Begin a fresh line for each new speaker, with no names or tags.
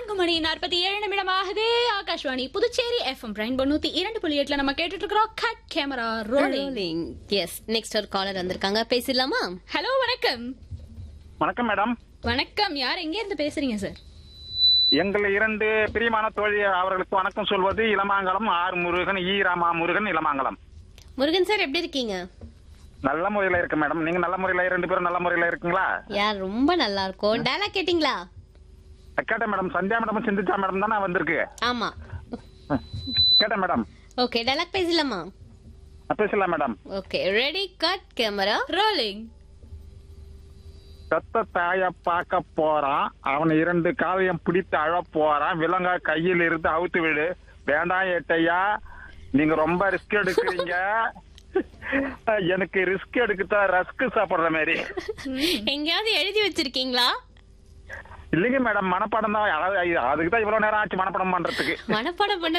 நான்கு மணி நாற்பத்தி ஏழு நிமிடமாகுது ஆகாஷ்வாணி புதுச்சேரி எஃப்எம் பிரைன் தொண்ணூத்தி இரண்டு புள்ளி எட்டுல நம்ம கேட்டுட்டு இருக்கிறோம் cut camera rolling
yes next ஒரு காலர் வந்திருக்காங்க பேசிடலாமா
ஹலோ வணக்கம்
வணக்கம் மேடம்
வணக்கம் யார் எங்க இருந்து பேசுறீங்க சார்
எங்கள் இரண்டு பிரியமான தோழி அவர்களுக்கு வணக்கம் சொல்வது Ilamangalam R Murugan E Rama Murugan Ilamangalam
Murugan sir எப்படி இருக்கீங்க
நல்ல முறையில இருக்கு மேடம் நீங்க நல்ல முறையில ரெண்டு பேரும் நல்ல முறையில இருக்குங்களா
யார் ரொம்ப நல்லா இருக்கும் டயலாக் கேட்டிங்களா
கேட்டேன் மேடம் சந்தியா மேடம் சிந்திச்சா மேடம் தானே வந்திருக்கு
ஆமா
கேட்டேன் மேடம்
ஓகே டயலாக் பேசலாமா
பேசலாம் madam
okay ready cut camera
rolling
ரத்த தாய பார்க்க போறான் அவன் இரண்டு காலையும் பிடித்து அழ போறான் விலங்கா கையில் இருந்து அவுத்து விடு வேண்டாம் ஏட்டையா நீங்க ரொம்ப ரிஸ்க் எடுக்கிறீங்க எனக்கு ரிஸ்க் எடுக்கத்தான் ரஸ்க் சாப்பிடுற மாதிரி
எங்கேயாவது எழுதி வச்சிருக்கீங்களா
இல்லைங்க மேடம் மனப்பாடம் தான் அதுக்கு தான் இவ்வளவு நேரம் ஆச்சு மனப்பாடம் பண்றதுக்கு
மனப்பாடம் பண்ண